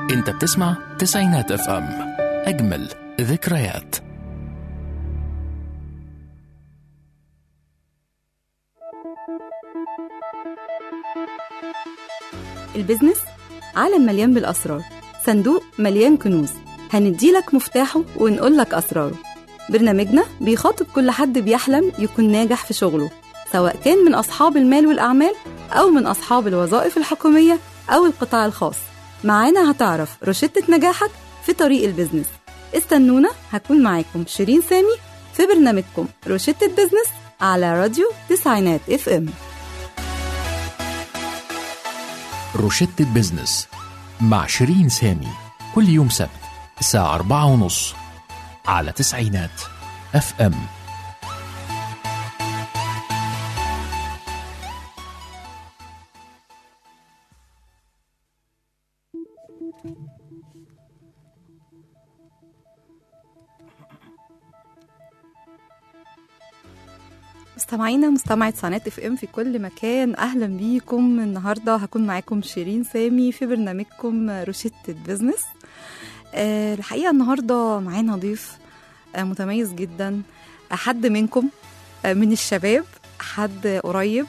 انت بتسمع تسعينات اف ام اجمل ذكريات البيزنس عالم مليان بالأسرار صندوق مليان كنوز هنديلك مفتاحه ونقولك أسراره برنامجنا بيخاطب كل حد بيحلم يكون ناجح في شغله سواء كان من أصحاب المال والأعمال أو من أصحاب الوظائف الحكومية أو القطاع الخاص معانا هتعرف روشتة نجاحك في طريق البيزنس استنونا هكون معاكم شيرين سامي في برنامجكم روشتة بيزنس على راديو تسعينات اف ام روشتة بزنس مع شيرين سامي كل يوم سبت الساعة أربعة ونص على تسعينات اف ام مستمعينا مستمعة سنات اف ام في كل مكان اهلا بيكم النهارده هكون معاكم شيرين سامي في برنامجكم روشتة بزنس آه الحقيقه النهارده معانا ضيف آه متميز جدا آه، حد منكم آه من الشباب حد قريب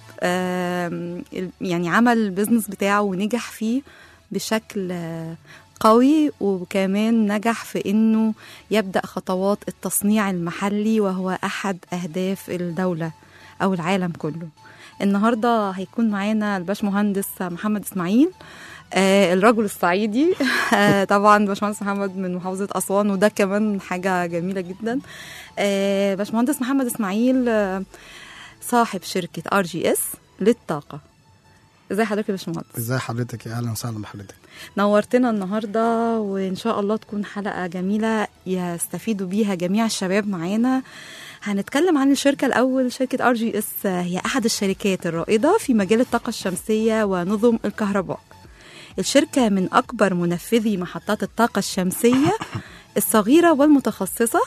آه يعني عمل البيزنس بتاعه ونجح فيه بشكل آه قوي وكمان نجح في انه يبدا خطوات التصنيع المحلي وهو احد اهداف الدوله او العالم كله النهارده هيكون معانا الباشمهندس محمد اسماعيل آه الرجل الصعيدي آه طبعا باشمهندس محمد من محافظه اسوان وده كمان حاجه جميله جدا آه باشمهندس محمد اسماعيل آه صاحب شركه ار جي اس للطاقه ازي حضرتك يا باشمهندس ازي حضرتك يا اهلا وسهلا بحضرتك نورتنا النهارده وان شاء الله تكون حلقه جميله يستفيدوا بيها جميع الشباب معانا هنتكلم عن الشركه الاول شركه ار جي اس هي احد الشركات الرائده في مجال الطاقه الشمسيه ونظم الكهرباء الشركه من اكبر منفذي محطات الطاقه الشمسيه الصغيره والمتخصصه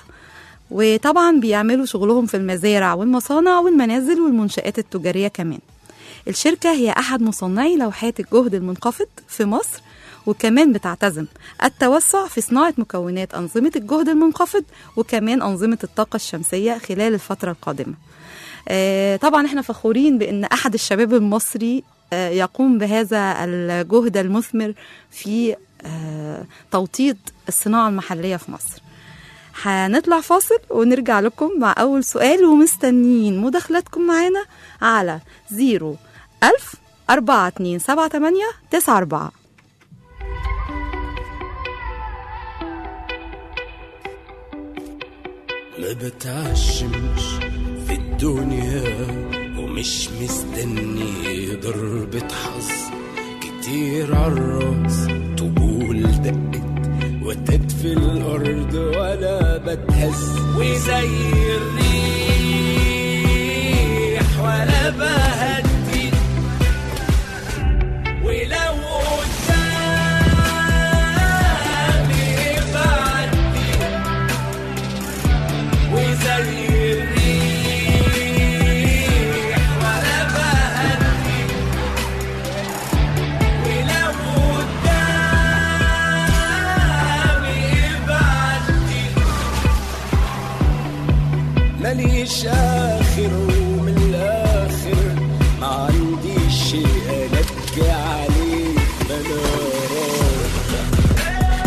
وطبعا بيعملوا شغلهم في المزارع والمصانع والمنازل والمنشآت التجارية كمان الشركة هي أحد مصنعي لوحات الجهد المنخفض في مصر وكمان بتعتزم التوسع في صناعة مكونات أنظمة الجهد المنخفض وكمان أنظمة الطاقة الشمسية خلال الفترة القادمة آه، طبعا احنا فخورين بأن أحد الشباب المصري آه، يقوم بهذا الجهد المثمر في آه، توطيد الصناعة المحلية في مصر هنطلع فاصل ونرجع لكم مع أول سؤال ومستنيين مداخلاتكم معانا على زيرو ألف أربعة اتنين سبعة تمانية تسعة أربعة ما بتعشمش في الدنيا ومش مستني ضربة حظ كتير عالراس طبول دقت وتد في الأرض ولا بتهز وزي الريح ولا بهدي ولو قدامي بعدي وزي الريح ولا بهدي ولو قدامي بعدي ماليش اخر ومن الاخر ما عنديش شيء انكي عليه بلا راضي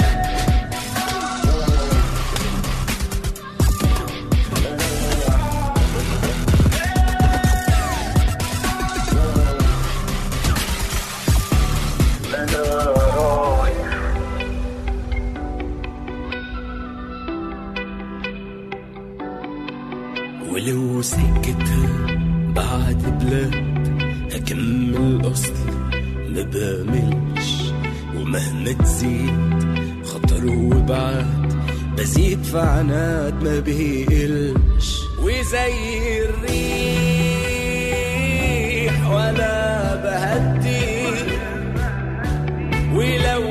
ولو سكتها بعد بلاد هكمل اصلي ما باملش ومهما تزيد خطر وبعد بزيد في عناد ما بيقلش وزي الريح ولا بهدي ولو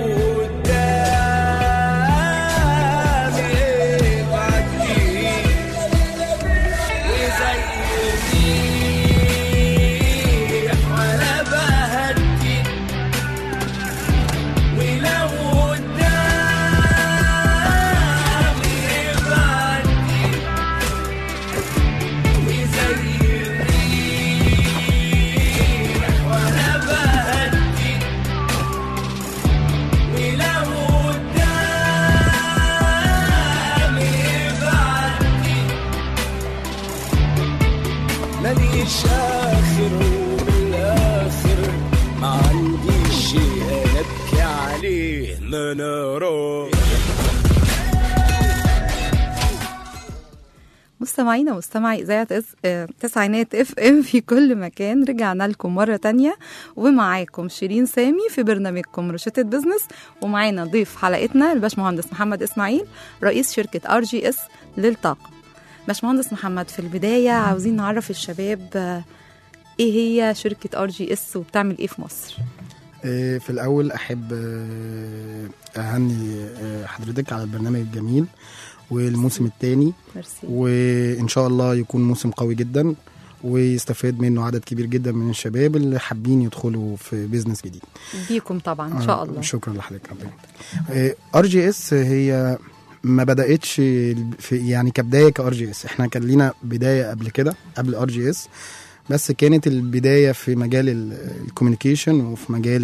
قدامي بعدي وزي الريح ولا بهدي ولو الاخر وبالاخر ما عندي شيء نبكي عليه منارات مستمعينا ومستمعي اذاعه اس... آه، تسعينات اف ام في كل مكان رجعنا لكم مره تانية ومعاكم شيرين سامي في برنامجكم روشتة بزنس ومعانا ضيف حلقتنا الباشمهندس محمد اسماعيل رئيس شركه ار جي اس للطاقه باشمهندس محمد في البدايه عاوزين نعرف الشباب آه، ايه هي شركه ار جي اس وبتعمل ايه في مصر آه، في الأول أحب آه، أهني آه، حضرتك على البرنامج الجميل والموسم الثاني ميرسي وإن شاء الله يكون موسم قوي جدا ويستفاد منه عدد كبير جدا من الشباب اللي حابين يدخلوا في بيزنس جديد بيكم طبعا ان شاء الله شكرا لحضرتك ربنا ار جي اس هي ما بداتش في يعني كبدايه كار جي اس احنا كان لينا بدايه قبل كده قبل ار جي اس بس كانت البدايه في مجال الكوميونيكيشن وفي مجال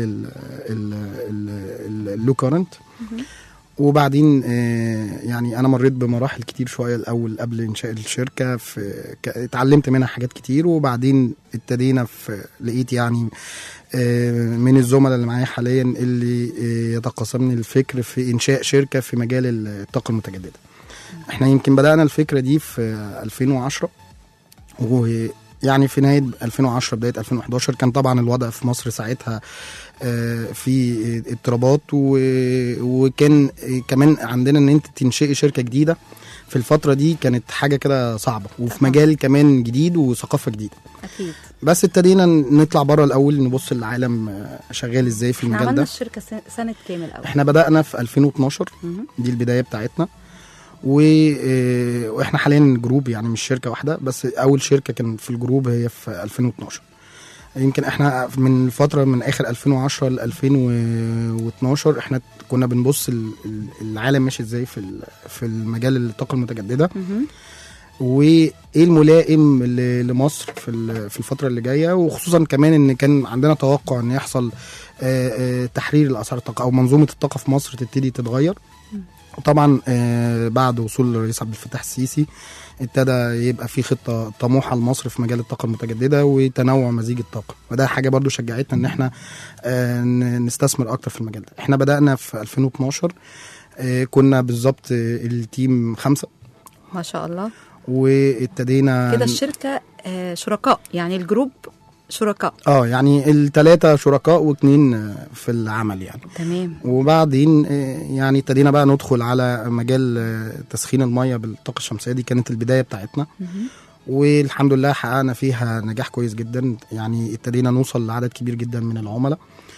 اللو كارنت وبعدين آه، يعني انا مريت بمراحل كتير شويه الاول قبل انشاء الشركه في ك- اتعلمت منها حاجات كتير وبعدين ابتدينا في لقيت يعني آه، من الزملاء اللي معايا حاليا اللي آه، يتقاسمني الفكر في انشاء شركه في مجال الطاقه المتجدده احنا يمكن بدانا الفكره دي في 2010 ويعني في نهايه 2010 بدايه 2011 كان طبعا الوضع في مصر ساعتها آه، في اضطرابات و- وكان كمان عندنا ان انت تنشئي شركه جديده في الفتره دي كانت حاجه كده صعبه وفي طبعاً. مجال كمان جديد وثقافه جديده اكيد بس ابتدينا نطلع بره الاول نبص العالم آه، شغال ازاي في احنا المجال عملنا ده الشركه سن- سنه كام الاول احنا بدانا في 2012 مهم. دي البدايه بتاعتنا و... آه، واحنا حاليا جروب يعني مش شركه واحده بس اول شركه كان في الجروب هي في 2012 يمكن احنا من فتره من اخر 2010 ل 2012 احنا كنا بنبص ال- ال- العالم ماشي ازاي في ال- في المجال الطاقه المتجدده مهم. وايه الملائم ل- لمصر في ال- في الفتره اللي جايه وخصوصا كمان ان كان عندنا توقع ان يحصل آه، آه، تحرير الاسعار الطاقه او منظومه الطاقه في مصر تبتدي تتغير وطبعا آه، بعد وصول الرئيس عبد الفتاح السيسي ابتدى يبقى في خطه طموحه لمصر في مجال الطاقه المتجدده وتنوع مزيج الطاقه وده حاجه برضو شجعتنا ان احنا آه، ن- نستثمر اكتر في المجال ده احنا بدانا في 2012 آه، كنا بالظبط آه، التيم خمسه ما شاء الله وابتدينا كده الشركه آه، شركاء يعني الجروب شركاء اه يعني الثلاثه شركاء واثنين آه، في العمل يعني تمام وبعدين آه، يعني ابتدينا بقى ندخل على مجال آه، تسخين الميه بالطاقه الشمسيه دي كانت البدايه بتاعتنا مهم. والحمد لله حققنا فيها نجاح كويس جدا يعني ابتدينا نوصل لعدد كبير جدا من العملاء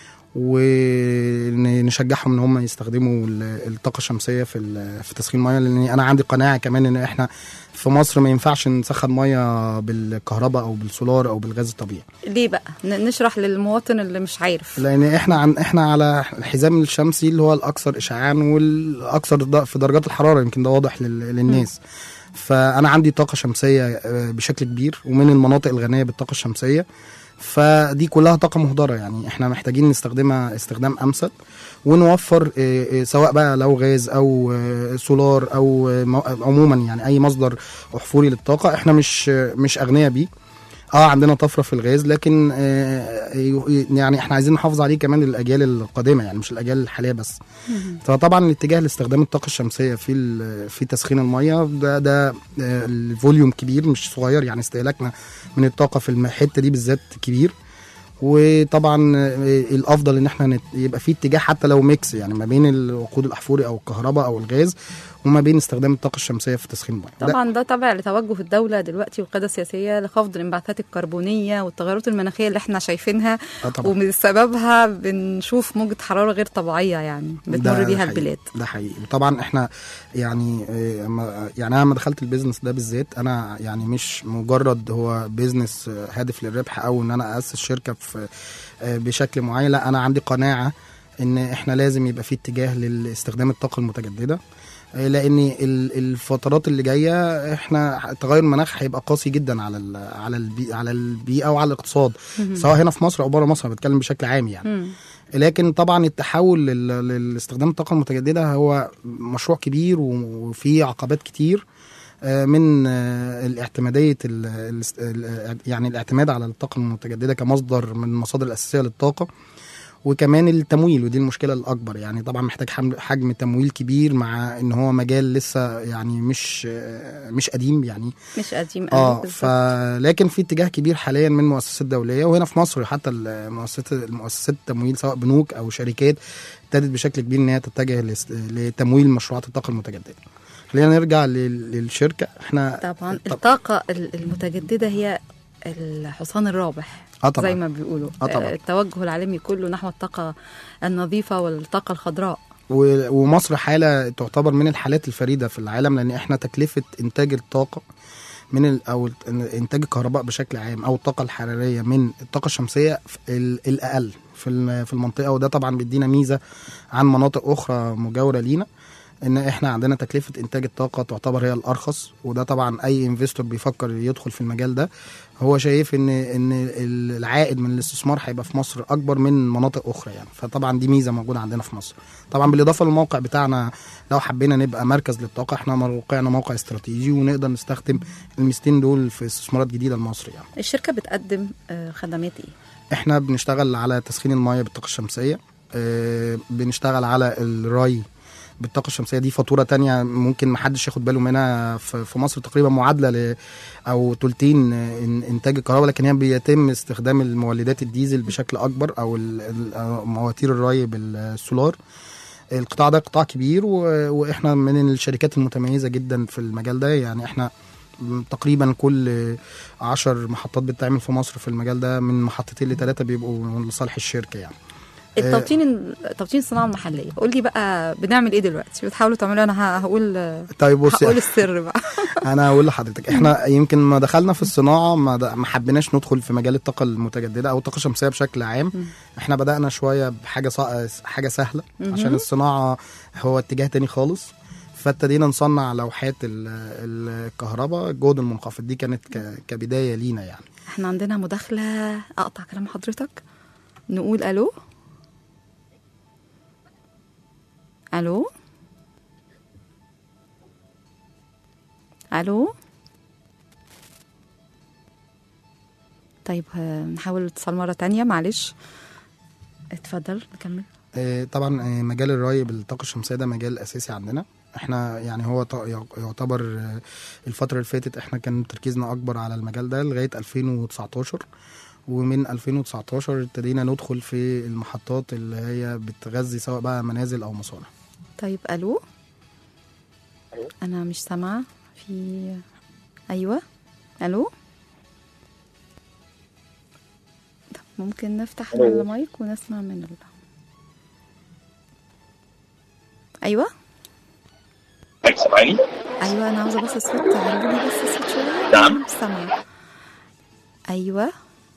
ونشجعهم ان هم يستخدموا ال- الطاقه الشمسيه في ال- في تسخين الميه لان انا عندي قناعه كمان ان احنا في مصر ما ينفعش نسخن ميه بالكهرباء او بالسولار او بالغاز الطبيعي ليه بقى ن- نشرح للمواطن اللي مش عارف لان احنا عن احنا على الحزام الشمسي اللي هو الاكثر اشعاعا والاكثر د- في درجات الحراره يمكن ده واضح لل- للناس فانا عندي طاقه شمسيه آه، بشكل كبير ومن المناطق الغنيه بالطاقه الشمسيه فدي كلها طاقه مهدره يعني احنا محتاجين نستخدمها استخدام امثل ونوفر آه، آه، سواء بقى لو غاز او آه، سولار او آه، مو- عموما يعني اي مصدر احفوري للطاقه احنا مش آه، مش اغنياء بيه اه عندنا طفره في الغاز لكن آه ي- يعني احنا عايزين نحافظ عليه كمان للاجيال القادمه يعني مش الاجيال الحاليه بس فطبعا الاتجاه لاستخدام الطاقه الشمسيه في ال- في تسخين الميه ده ده آه، الفوليوم كبير مش صغير يعني استهلاكنا من الطاقه في الحته دي بالذات كبير وطبعا آه، الافضل ان احنا نت- يبقى في اتجاه حتى لو ميكس يعني ما بين الوقود الاحفوري او الكهرباء او الغاز وما بين استخدام الطاقه الشمسيه في تسخين الميه ده- طبعا ده تابع لتوجه الدولة دلوقتي والقيادة السياسية لخفض الانبعاثات الكربونية والتغيرات المناخية اللي احنا شايفينها آه طبعا. ومن سببها بنشوف موجة حرارة غير طبيعية يعني بتمر ده بيها حقيقي. البلاد ده حقيقي طبعا احنا يعني آه، أما- يعني انا لما دخلت البيزنس ده بالذات انا يعني مش مجرد هو بيزنس آه، هادف للربح او ان انا اسس شركه في آه، بشكل معين لا انا عندي قناعه ان احنا لازم يبقى في اتجاه لاستخدام الطاقه المتجدده آه، لان ال- الفترات اللي جايه احنا تغير المناخ هيبقى قاسي جدا على ال على البي على البيئه وعلى الاقتصاد سواء هنا في مصر او بره مصر أنا بتكلم بشكل عام يعني مم. لكن طبعا التحول لل- لاستخدام الطاقه المتجدده هو مشروع كبير و- وفيه عقبات كتير آه، من آه، الاعتماديه ال- ال- ال- يعني الاعتماد على الطاقه المتجدده كمصدر من المصادر الاساسيه للطاقه وكمان التمويل ودي المشكله الاكبر يعني طبعا محتاج حمل- حجم تمويل كبير مع ان هو مجال لسه يعني مش آه، مش قديم يعني مش قديم قوي اه بالظبط. ف لكن في اتجاه كبير حاليا من مؤسسات دوليه وهنا في مصر حتى المؤسسات المؤسسات التمويل سواء بنوك او شركات ابتدت بشكل كبير ان هي تتجه لس- لتمويل مشروعات الطاقه المتجدده خلينا نرجع لل- للشركه احنا طبعا طب- الطاقة ال- المتجددة هي الحصان الرابح اه طبعا زي ما بيقولوا آه طبعا. التوجه العالمي كله نحو الطاقة النظيفة والطاقة الخضراء و- ومصر حاله تعتبر من الحالات الفريده في العالم لان احنا تكلفه انتاج الطاقه من ال او الت- انتاج الكهرباء بشكل عام او الطاقه الحراريه من الطاقه الشمسيه في ال- الاقل في الم- في المنطقه وده طبعا بيدينا ميزه عن مناطق اخرى مجاوره لينا ان احنا عندنا تكلفه انتاج الطاقه تعتبر هي الارخص وده طبعا اي انفستور بيفكر يدخل في المجال ده هو شايف ان ان ال- العائد من الاستثمار هيبقى في مصر اكبر من مناطق اخرى يعني فطبعا دي ميزه موجوده عندنا في مصر طبعا بالاضافه للموقع بتاعنا لو حبينا نبقى مركز للطاقه احنا موقعنا موقع استراتيجي ونقدر نستخدم الميزتين دول في استثمارات جديده لمصر يعني الشركة بتقدم آه، خدمات ايه؟ احنا بنشتغل على تسخين المياه بالطاقه الشمسيه اه بنشتغل على الري بالطاقه الشمسيه دي فاتوره تانية ممكن محدش ياخد باله منها في في مصر تقريبا معادله ل او تلتين إن- انتاج الكهرباء لكن هي بيتم استخدام المولدات الديزل بشكل اكبر او ال- ال- أو مواتير الري بالسولار القطاع ده قطاع كبير و- واحنا من الشركات المتميزه جدا في المجال ده يعني احنا تقريبا كل عشر محطات بتتعمل في مصر في المجال ده من محطتين لثلاثه بيبقوا لصالح الشركه يعني التوطين توطين الصناعة المحلية قول لي بقى بنعمل ايه دلوقتي بتحاولوا تعملوا انا ه- هقول طيب بصي هقول السر بقى انا هقول لحضرتك احنا يمكن ما دخلنا في الصناعه ما, د... ما حبيناش ندخل في مجال الطاقه المتجدده او الطاقه الشمسيه بشكل عام احنا بدانا شويه بحاجه صا... حاجه سهله عشان الصناعه هو اتجاه تاني خالص فابتدينا نصنع لوحات ال- الكهرباء الجهد المنخفض دي كانت ك... كبدايه لينا يعني احنا عندنا مداخلة اقطع كلام حضرتك نقول الو الو الو طيب آه، نحاول الاتصال مرة تانية معلش اتفضل نكمل آه، طبعا آه، مجال الري بالطاقه الشمسيه ده مجال اساسي عندنا احنا يعني هو ط- يعتبر آه، الفتره اللي فاتت احنا كان تركيزنا اكبر على المجال ده لغايه 2019 ومن 2019 ابتدينا ندخل في المحطات اللي هي بتغذي سواء بقى منازل او مصانع طيب الو انا مش سامعه في ايوه الو طب ممكن نفتح المايك ونسمع من ال... ايوه سامعني؟ ايوه انا عاوزه بس الصوت تعلي لي بس الصوت شويه نعم. أنا مش سامعه ايوه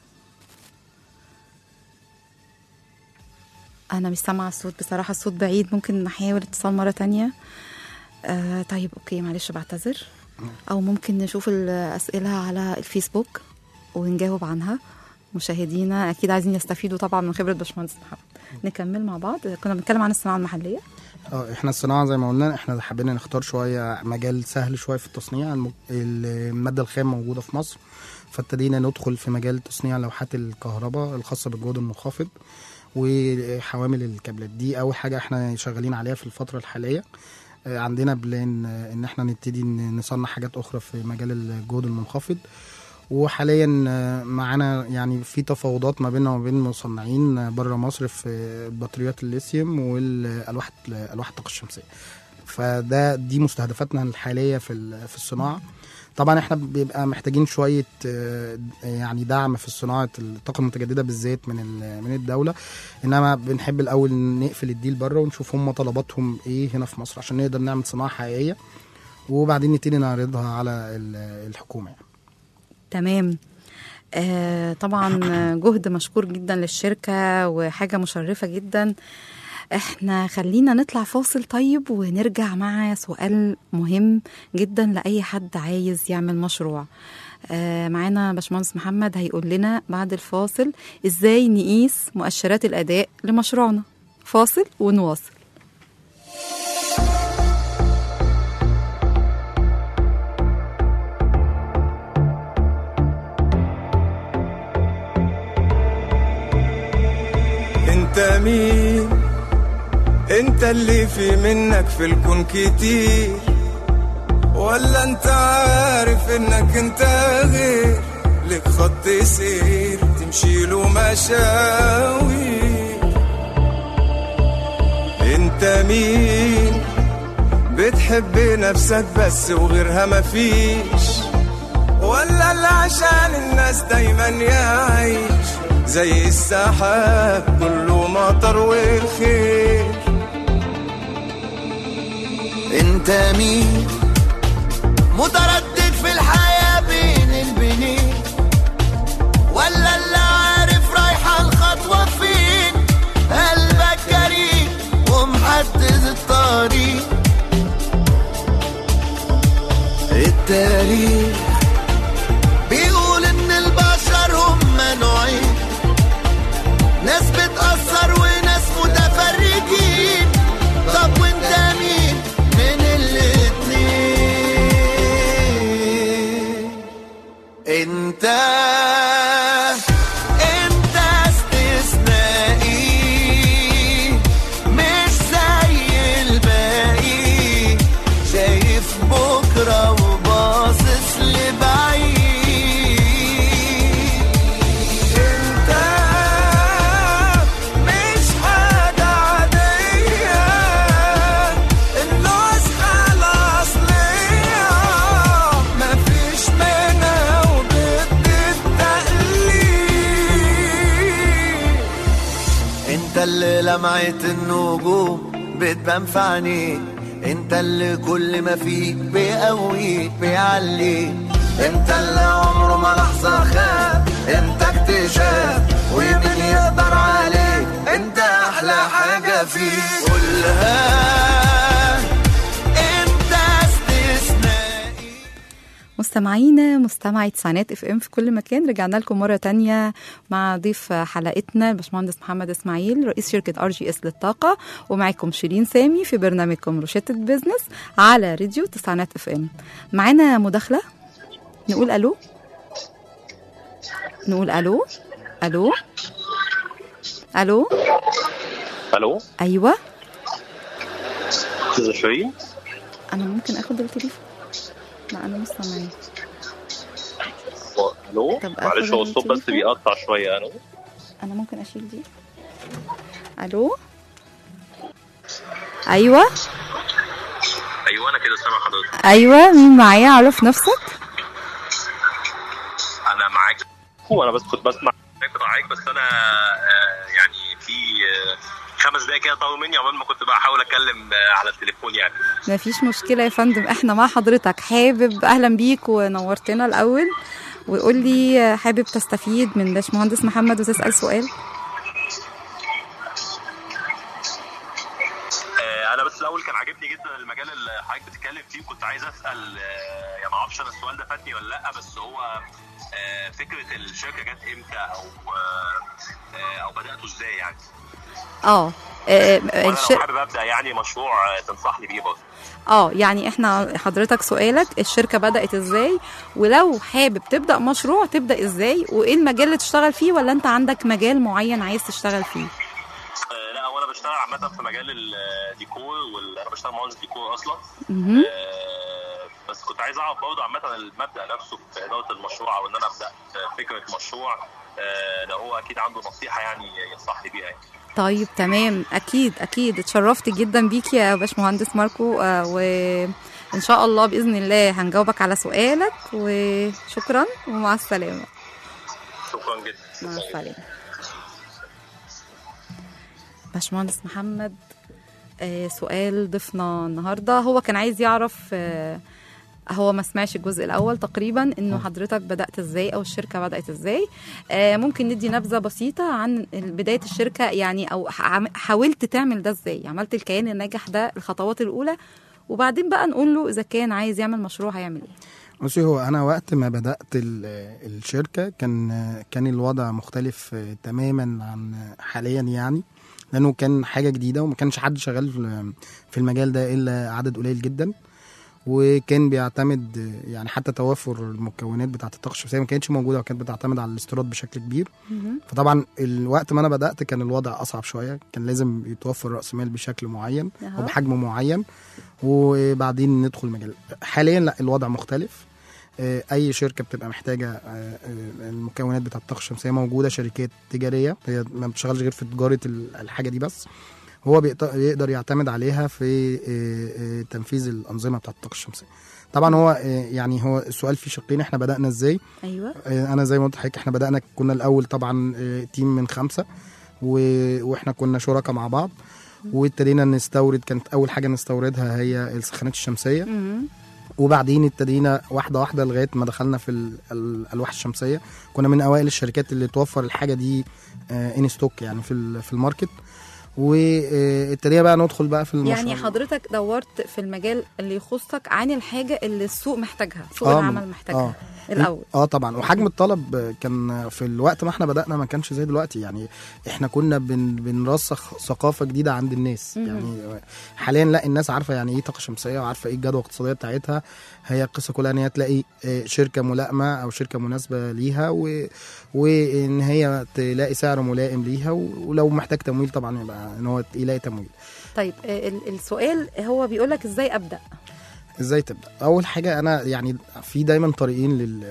انا مش سامعه الصوت بصراحه الصوت بعيد ممكن نحاول اتصال مره تانية آه طيب اوكي معلش بعتذر او ممكن نشوف الاسئله على الفيسبوك ونجاوب عنها مشاهدينا اكيد عايزين يستفيدوا طبعا من خبره باشمهندس محمد نكمل مع بعض كنا بنتكلم عن الصناعه المحليه اه احنا الصناعه زي ما قلنا احنا حبينا نختار شويه مجال سهل شويه في التصنيع الم- الماده الخام موجوده في مصر فابتدينا ندخل في مجال تصنيع لوحات الكهرباء الخاصه بالجهد المنخفض وحوامل الكابلات دي اول حاجه احنا شغالين عليها في الفتره الحاليه آه، عندنا بلان آه، ان احنا نبتدي ن- نصنع حاجات اخرى في مجال الجهد المنخفض وحاليا آه، معانا يعني في تفاوضات ما بيننا وما بين مصنعين بره مصر في بطاريات الليثيوم والالواح الواح الطاقه الشمسيه فده دي مستهدفاتنا الحاليه في ال- في الصناعه طبعا احنا بيبقى محتاجين شويه آه، يعني دعم في صناعه الطاقه المتجدده بالذات من ال- من الدوله انما بنحب الاول نقفل الديل بره ونشوف هم طلباتهم ايه هنا في مصر عشان نقدر نعمل صناعه حقيقيه وبعدين نبتدي نعرضها على ال- الحكومه يعني. تمام آه طبعا جهد مشكور جدا للشركة وحاجة مشرفة جدا احنا خلينا نطلع فاصل طيب ونرجع مع سؤال مهم جدا لأي حد عايز يعمل مشروع آه معانا باشمهندس محمد هيقول لنا بعد الفاصل ازاي نقيس مؤشرات الأداء لمشروعنا فاصل ونواصل انت مين انت اللي في منك في الكون كتير ولا انت عارف انك انت غير لك خط سير تمشي له مشاوي انت مين بتحب نفسك بس وغيرها مفيش ولا اللي عشان الناس دايما يعيش زي السحاب كله مطر والخير انت مين متردد في الحياة بين البنين ولا اللي عارف رايحة الخطوة فين قلبك جريء ومحدد الطريق التاريخ بيقول ان البشر هم نوعين ناس بتأثر وناس متفرجين طب وانت مين من الاتنين انت انت استثنائي مش زي الباقي شايف بكرة وباصص لبعيد انت مش حاجة عادية النسخة الأصلية مفيش منها وضد التقليد انت اللي لمعت النجوم بتبان في عينيك انت اللي كل ما فيك بيقويك بيعليك انت اللي عمره ما لحظة خاب انت اكتشاف ومين يقدر عليك انت احلى حاجة فيك قولها انت استثنائي مستمعينا مستمعي تسعينات اف ام في كل مكان رجعنا لكم مره تانية مع ضيف حلقتنا الباشمهندس محمد اسماعيل رئيس شركه ار جي اس للطاقه ومعاكم شيرين سامي في برنامجكم روشته بزنس على راديو تسعينات اف ام معانا مداخله نقول الو نقول الو الو الو الو ايوه استاذ شيرين انا ممكن اخد التليفون لا انا مش سامعين الو طب معلش آخد هو الصوت بس التليفون؟ بيقطع شويه الو انا ممكن اشيل دي الو ايوه ايوه انا كده سامع حضرتك ايوه مين معايا عرف نفسك انا معاك هو انا بس كنت بسمع معاك بس انا آه، يعني في آه، خمس دقايق كده طاروا مني عقبال ما كنت بحاول اتكلم آه، على التليفون يعني مفيش مشكله يا فندم احنا مع حضرتك حابب اهلا بيك ونورتنا الاول وقول لي حابب تستفيد من باشمهندس محمد وتسال سؤال آه، انا بس الاول كان عاجبني جدا المجال اللي حضرتك بتتكلم فيه وكنت عايز اسال آه، يعني ما اعرفش انا السؤال ده فاتني ولا لا بس هو آه، فكره الشركه جت امتى او آه، آه، او بداتوا ازاي يعني اه آه، وانا الش... لو حابب ابدا يعني مشروع آه، تنصحني بيه برضه اه يعني احنا حضرتك سؤالك الشركه بدات ازاي ولو حابب تبدا مشروع تبدا ازاي وايه المجال اللي تشتغل فيه ولا انت عندك مجال معين عايز تشتغل فيه آه، لا هو انا بشتغل عامه في مجال الديكور وانا بشتغل مهندس ديكور اصلا مهم. آه، بس كنت عايز اعرف برضه عامه المبدا نفسه في اداره المشروع او ان انا ابدا في فكره مشروع آه، لو هو اكيد عنده نصيحه يعني ينصحني بيها يعني. طيب تمام اكيد اكيد اتشرفت جدا بيك يا باشمهندس ماركو آه، وان شاء الله باذن الله هنجاوبك على سؤالك وشكرا ومع السلامه شكرا جدا مع السلامه باشمهندس محمد آه، سؤال ضيفنا النهارده هو كان عايز يعرف آه، هو ما سمعش الجزء الاول تقريبا انه حضرتك بدات ازاي او الشركه بدات ازاي آه، ممكن ندي نبذه بسيطه عن بدايه الشركه يعني او عم- حاولت تعمل ده ازاي عملت الكيان الناجح ده الخطوات الاولى وبعدين بقى نقول له اذا كان عايز يعمل مشروع هيعمل ايه بصي هو انا وقت ما بدات ال- الشركه كان كان الوضع مختلف تماما عن حاليا يعني لانه كان حاجه جديده وما كانش حد شغال في المجال ده الا عدد قليل جدا وكان بيعتمد آه، يعني حتى توافر المكونات بتاعه الطاقه الشمسيه ما كانتش موجوده وكانت بتعتمد على الاستيراد بشكل كبير مهم. فطبعا الوقت ما انا بدات كان الوضع اصعب شويه كان لازم يتوفر راس مال بشكل معين أها. وبحجم معين وبعدين ندخل المجال حاليا لا الوضع مختلف آه، اي شركه بتبقى محتاجه آه، آه، المكونات بتاعه الطاقه الشمسيه موجوده شركات تجاريه هي ما بتشتغلش غير في تجاره ال- الحاجه دي بس هو بيقت- يقدر يعتمد عليها في آه، آه، تنفيذ الانظمه بتاعه الطاقه الشمسيه طبعا هو آه، يعني هو السؤال فيه شقين احنا بدانا ازاي ايوه آه، انا زي ما قلت لحضرتك احنا بدانا كنا الاول طبعا آه، تيم من خمسه و... واحنا كنا شركاء مع بعض وابتدينا نستورد كانت اول حاجه نستوردها هي السخانات الشمسيه مهم. وبعدين ابتدينا واحده واحده لغايه ما دخلنا في ال- ال- الالواح الشمسيه كنا من اوائل الشركات اللي توفر الحاجه دي ان ستوك يعني في ال- في الماركت وابتدينا بقى ندخل بقى في المشروع يعني حضرتك دورت في المجال اللي يخصك عن الحاجه اللي السوق محتاجها سوق آه، العمل محتاجها آه. الاول اه طبعا وحجم الطلب كان في الوقت ما احنا بدانا ما كانش زي دلوقتي يعني احنا كنا بن بنرسخ ثقافه جديده عند الناس مهم. يعني حاليا لا الناس عارفه يعني ايه طاقه شمسيه وعارفه ايه الجدوى الاقتصاديه بتاعتها هي القصه كلها ان هي تلاقي آه، شركه ملائمه او شركه مناسبه ليها و... وان هي تلاقي سعر ملائم ليها و- ولو محتاج تمويل طبعا يبقى ان هو يلاقي تمويل طيب آه، ال- السؤال هو بيقول لك ازاي ابدا ازاي تبدا اول حاجه انا يعني في دايما طريقين لل...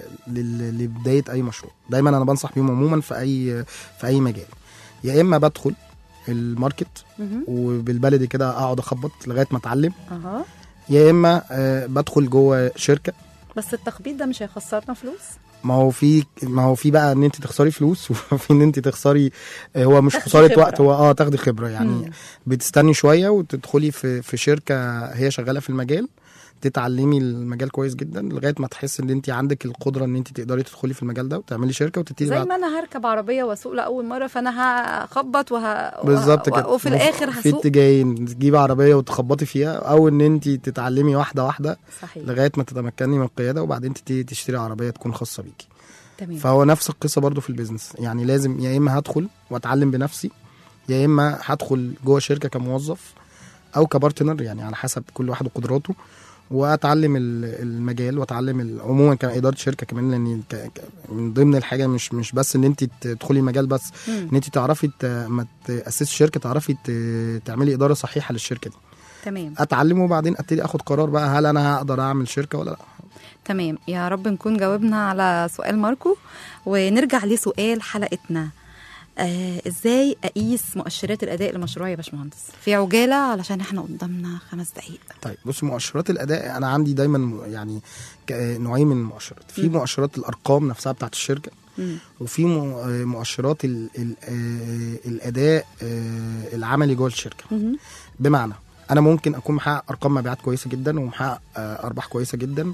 لل... لبدايه اي مشروع دايما انا بنصح بيهم عموما في اي في اي مجال يا اما بدخل الماركت مهم. وبالبلدي كده اقعد اخبط لغايه ما اتعلم اها يا اما آه، بدخل جوه شركه بس التخبيط ده مش هيخسرنا فلوس ما هو في ما هو في بقى ان انت تخسري فلوس وفي ان انت تخسري آه، هو مش تاخدي خساره خبرة. وقت هو اه تاخدي خبره يعني مم. بتستني شويه وتدخلي في في شركه هي شغاله في المجال تتعلمي المجال كويس جدا لغايه ما تحس ان انت عندك القدره ان انت تقدري تدخلي في المجال ده وتعملي شركه وتبتدي زي بقى ما انا هركب عربيه واسوق لاول مره فانا هخبط وه... بالظبط وه- كده وفي الاخر في هسوق اتجاهين تجيبي عربيه وتخبطي فيها او ان انت تتعلمي واحده واحده صحيح لغايه ما تتمكني من القياده وبعدين تبتدي تشتري عربيه تكون خاصه بيكي تمام فهو نفس القصه برضو في البيزنس يعني لازم يا اما هدخل واتعلم بنفسي يا اما هدخل جوه شركه كموظف او كبارتنر يعني على حسب كل واحد وقدراته واتعلم ال- المجال واتعلم ال- عموما كاداره شركه كمان لان ك- ك- من ضمن الحاجه مش مش بس ان انت تدخلي المجال بس مم. ان انت تعرفي ت- ما تاسسي شركه تعرفي ت- تعملي اداره صحيحه للشركه دي تمام اتعلم وبعدين ابتدي اخد قرار بقى هل انا هقدر اعمل شركه ولا لا تمام يا رب نكون جاوبنا على سؤال ماركو ونرجع لسؤال حلقتنا آه ازاي اقيس مؤشرات الاداء لمشروعي يا باشمهندس في عجاله علشان احنا قدامنا خمس دقائق طيب بص مؤشرات الاداء انا عندي دايما يعني ك- نوعين من المؤشرات في مم. مؤشرات الارقام نفسها بتاعت الشركه مم. وفي م- مؤشرات ال ال آه، الاداء آه، العملي جوه الشركه مهم. بمعنى انا ممكن اكون محقق ارقام مبيعات كويسه جدا ومحقق آه، ارباح كويسه جدا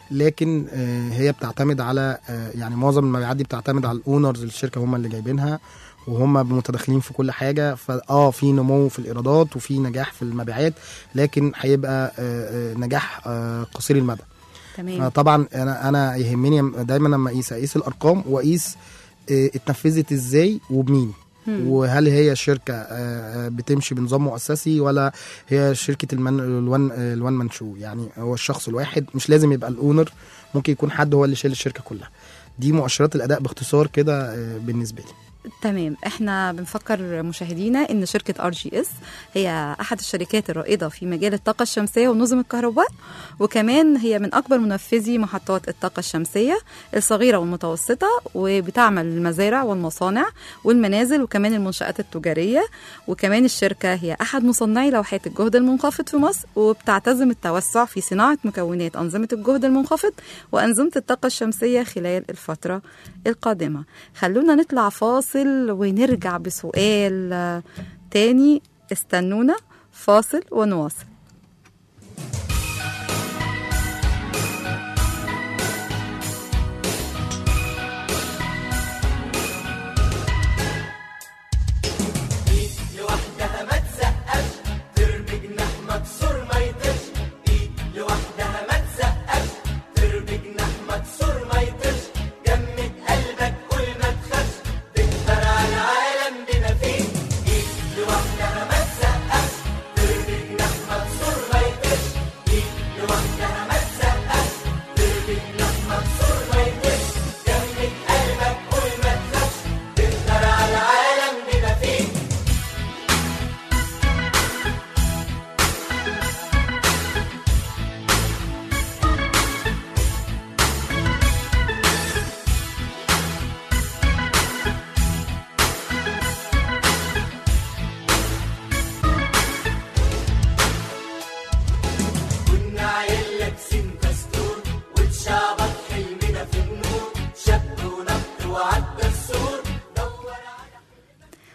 لكن آه، هي بتعتمد على آه، يعني معظم المبيعات دي بتعتمد على الاونرز الشركه هم اللي جايبينها وهم متداخلين في كل حاجه فاه في نمو في الايرادات وفي نجاح في المبيعات لكن هيبقى آه، آه، نجاح آه، قصير المدى آه، تمام طبعا انا انا يهمني دايما لما اقيس اقيس الارقام واقيس آه، اتنفذت ازاي وبمين مم. وهل هي شركه آه، آه، بتمشي بنظام مؤسسي ولا هي شركه المن الوان آه، الوان مان شو يعني هو الشخص الواحد مش لازم يبقى الاونر ممكن يكون حد هو اللي شايل الشركه كلها دي مؤشرات الاداء باختصار كده آه، بالنسبه لي تمام احنا بنفكر مشاهدينا ان شركه ار جي اس هي احد الشركات الرائده في مجال الطاقه الشمسيه ونظم الكهرباء وكمان هي من اكبر منفذي محطات الطاقه الشمسيه الصغيره والمتوسطه وبتعمل المزارع والمصانع والمنازل وكمان المنشات التجاريه وكمان الشركه هي احد مصنعي لوحات الجهد المنخفض في مصر وبتعتزم التوسع في صناعه مكونات انظمه الجهد المنخفض وانظمه الطاقه الشمسيه خلال الفتره القادمه خلونا نطلع فاصل ونرجع بسؤال آه، تاني استنونا فاصل ونواصل لوحدها ما تسقفش ترمي جناح مكسور ما يطيرش ايد لوحدها ما تسقفش ترمي جناح مكسور ما يطيرش جمد قلبك قول ما تخافش تقدر على العالم بما فيه ايد لوحدها ما تسقفش ترمي جناح مكسور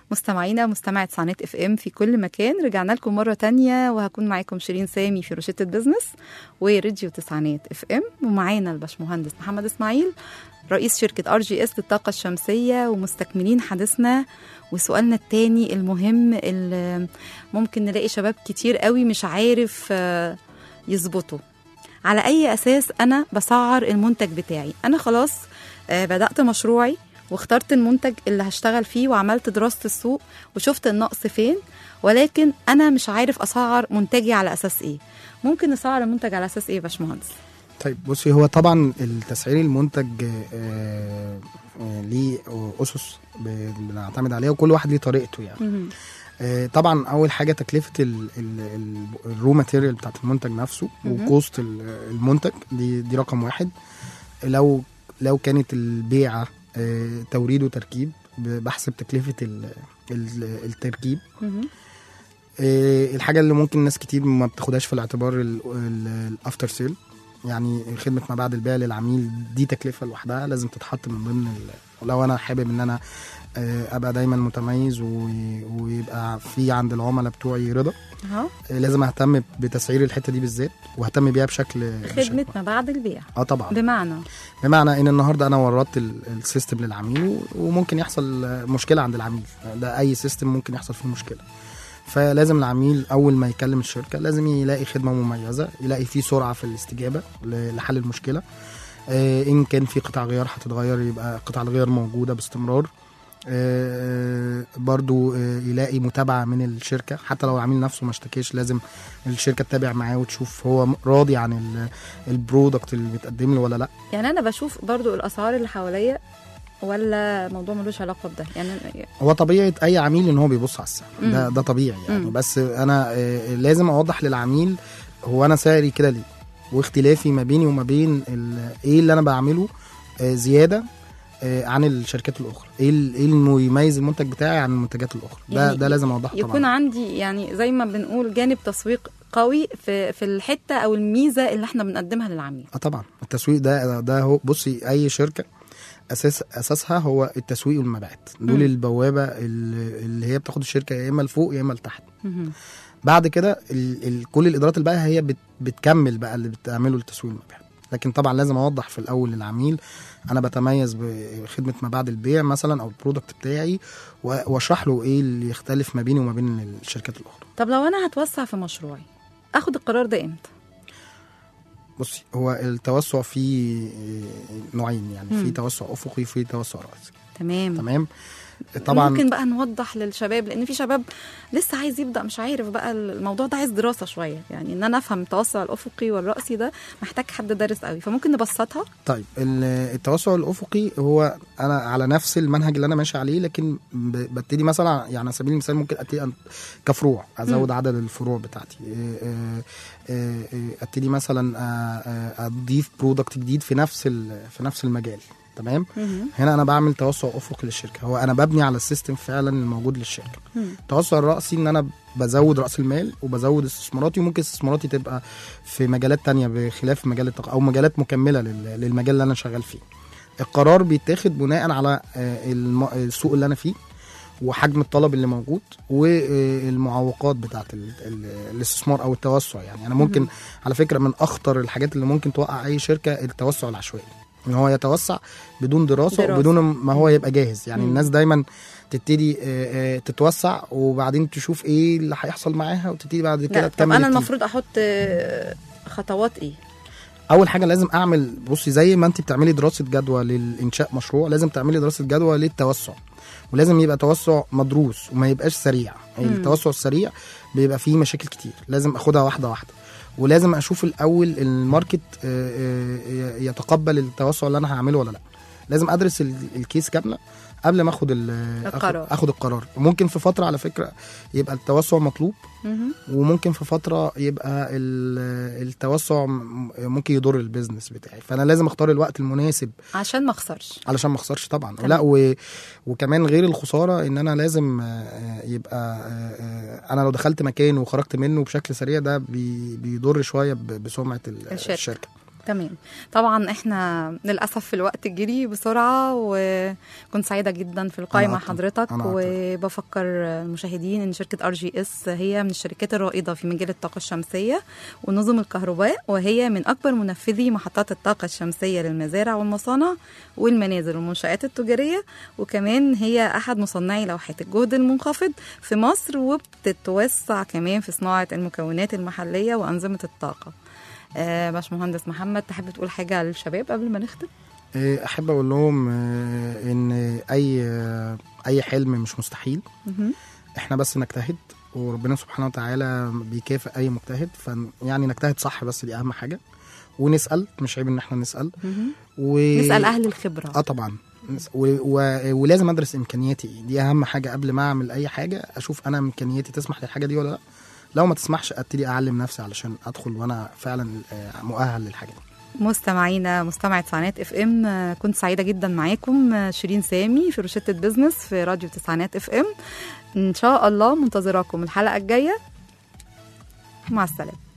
مستمعينا مستمعي تسعينات اف ام في كل مكان رجعنا لكم مره تانية وهكون معاكم شيرين سامي في روشته بزنس وراديو تسعينات اف ام ومعانا الباشمهندس محمد اسماعيل رئيس شركه ار جي اس للطاقه الشمسيه ومستكملين حديثنا وسؤالنا التاني المهم اللي ممكن نلاقي شباب كتير قوي مش عارف آه، يظبطه على اي اساس انا بسعر المنتج بتاعي انا خلاص آه، بدات مشروعي واخترت المنتج اللي هشتغل فيه وعملت دراسه السوق وشفت النقص فين ولكن انا مش عارف اسعر منتجي على اساس ايه ممكن نسعر المنتج على اساس ايه يا باشمهندس طيب بصي هو طبعا التسعير المنتج آه، آه، ليه اسس ب- بنعتمد عليها وكل واحد ليه طريقته يعني مهم. آه، طبعا اول حاجه تكلفه ال- ال- ال- الرو ماتيريال بتاعت المنتج نفسه مهم. وكوست ال- المنتج دي دي رقم واحد لو لو كانت البيعه آه، توريد وتركيب ب- بحسب تكلفه ال- ال- التركيب مهم. آه، الحاجه اللي ممكن ناس كتير ما بتاخدهاش في الاعتبار الافتر سيل يعني خدمه ما بعد البيع للعميل دي تكلفه لوحدها لازم تتحط من ضمن ال- لو انا حابب ان انا آه، ابقى دايما متميز و- ويبقى في عند العملاء بتوعي رضا اهو آه، لازم اهتم بتسعير الحته دي بالذات واهتم بيها بشكل خدمه بشكل- ما بعد البيع اه طبعا بمعنى بمعنى ان النهارده انا وردت ال- السيستم للعميل و- وممكن يحصل آه، مشكله عند العميل ده اي سيستم ممكن يحصل فيه مشكله فلازم العميل اول ما يكلم الشركه لازم يلاقي خدمه مميزه يلاقي فيه سرعه في الاستجابه ل- لحل المشكله آه، ان كان في قطع غيار هتتغير يبقى قطع الغيار موجوده باستمرار آه، برضو آه، يلاقي متابعه من الشركه حتى لو العميل نفسه ما اشتكيش لازم الشركه تتابع معاه وتشوف هو م- راضي عن ال- البرودكت اللي بيتقدم له ولا لا يعني انا بشوف برضو الاسعار اللي حواليا ولا موضوع ملوش علاقه بده يعني هو طبيعه اي عميل ان هو بيبص على السعر مم. ده ده طبيعي يعني مم. بس انا آه، لازم اوضح للعميل هو انا سعري كده ليه واختلافي ما بيني وما بين ال- ايه اللي انا بعمله آه، زياده آه، عن الشركات الاخرى ايه ال- ايه اللي يميز المنتج بتاعي عن المنتجات الاخرى ده يعني ده لازم اوضحه يكون طبعا عندي يعني زي ما بنقول جانب تسويق قوي في في الحته او الميزه اللي احنا بنقدمها للعميل اه طبعا التسويق ده ده هو بصي اي شركه اساس اساسها هو التسويق والمبيعات دول مم. البوابه اللي اللي هي بتاخد الشركه يا اما لفوق يا اما لتحت مهم. بعد كده ال ال كل الادارات الباقيه هي بت بتكمل بقى اللي بتعمله التسويق والمبيعات لكن طبعا لازم اوضح في الاول للعميل انا بتميز بخدمه ما بعد البيع مثلا او البرودكت بتاعي و- واشرح له ايه اللي يختلف ما بيني وما بين الشركات الاخرى طب لو انا هتوسع في مشروعي اخد القرار ده امتى بصي هو التوسع فيه آه، نوعين يعني في مم. توسع افقي وفي توسع راسي تمام تمام طبعا ممكن بقى نوضح للشباب لان في شباب لسه عايز يبدا مش عارف بقى الموضوع ده عايز دراسه شويه يعني ان انا افهم التوسع الافقي والراسي ده محتاج حد دارس قوي فممكن نبسطها طيب ال- التوسع الافقي هو انا على نفس المنهج اللي انا ماشي عليه لكن ب- ببتدي مثلا يعني على سبيل المثال ممكن ابتدي أن- كفروع ازود مم. عدد الفروع بتاعتي إيه، إيه، إيه، إيه، ابتدي مثلا آه، آه، اضيف برودكت جديد في نفس ال- في نفس المجال تمام مهم. هنا انا بعمل توسع افقي للشركه هو انا ببني على السيستم فعلا الموجود للشركه مم. التوسع الرأسي ان انا بزود راس المال وبزود استثماراتي وممكن استثماراتي تبقى في مجالات تانية بخلاف مجال التق... او مجالات مكمله لل... للمجال اللي انا شغال فيه القرار بيتاخد بناء على آه، الم... السوق اللي انا فيه وحجم الطلب اللي موجود والمعوقات بتاعت ال... ال... الاستثمار او التوسع يعني انا ممكن مهم. على فكره من اخطر الحاجات اللي ممكن توقع اي شركه التوسع العشوائي ان هو يتوسع بدون دراسه, دراسة. دراسة. وبدون ما هو يبقى جاهز يعني مم. الناس دايما تبتدي آه، آه، تتوسع وبعدين تشوف ايه اللي هيحصل معاها وتبتدي بعد كده لا طب تكمل انا التيم. المفروض احط آه، خطوات ايه اول حاجه لازم اعمل بصي زي ما انت بتعملي دراسه جدوى للانشاء مشروع لازم تعملي دراسه جدوى للتوسع ولازم يبقى توسع مدروس وما يبقاش سريع مم. التوسع السريع بيبقى فيه مشاكل كتير لازم اخدها واحده واحده ولازم اشوف الاول الماركت آه، آه، يتقبل التوسع اللي انا هعمله ولا لا لازم ادرس ال- الكيس كامله قبل ما اخد ال- القرار. اخد, أخد القرار ممكن في فتره على فكره يبقى التوسع مطلوب مهم. وممكن في فتره يبقى ال- التوسع م- ممكن يضر البيزنس بتاعي فانا لازم اختار الوقت المناسب عشان ما اخسرش علشان ما اخسرش طبعا تمام. لا و... وكمان غير الخساره ان انا لازم آه، يبقى آه، آه، انا لو دخلت مكان وخرجت منه بشكل سريع ده بي... بيضر شويه ب... بسمعه ال- الشركة. الشركه تمام طبعا احنا للاسف في الوقت جري بسرعه وكنت سعيده جدا في القاء أنا مع أكتر. حضرتك أنا أكتر. وبفكر المشاهدين ان شركه ار جي اس هي من الشركات الرائده في مجال الطاقه الشمسيه ونظم الكهرباء وهي من اكبر منفذي محطات الطاقه الشمسيه للمزارع والمصانع والمنازل والمنشات التجاريه وكمان هي احد مصنعي لوحات الجهد المنخفض في مصر وبتتوسع كمان في صناعه المكونات المحليه وانظمه الطاقه آه باشمهندس محمد تحب تقول حاجه للشباب قبل ما نختم إيه، احب اقول لهم آه، ان اي آه، اي حلم مش مستحيل مهم. احنا بس نجتهد وربنا سبحانه وتعالى بيكافئ اي مجتهد ف يعني نجتهد صح بس دي اهم حاجه ونسال مش عيب ان احنا نسال مهم. و... نسال اهل الخبره اه طبعا نس- و... و... ولازم ادرس امكانياتي دي اهم حاجه قبل ما اعمل اي حاجه اشوف انا امكانياتي تسمح للحاجه دي ولا لا لو ما تسمحش ابتدي اعلم نفسي علشان ادخل وانا فعلا آه، مؤهل للحاجه دي مستمعينا مستمعة تسعينات اف ام آه، كنت سعيدة جدا معاكم آه، شيرين سامي في روشتة بزنس في راديو تسعينات اف ام ان شاء الله منتظراكم الحلقة الجاية مع السلامة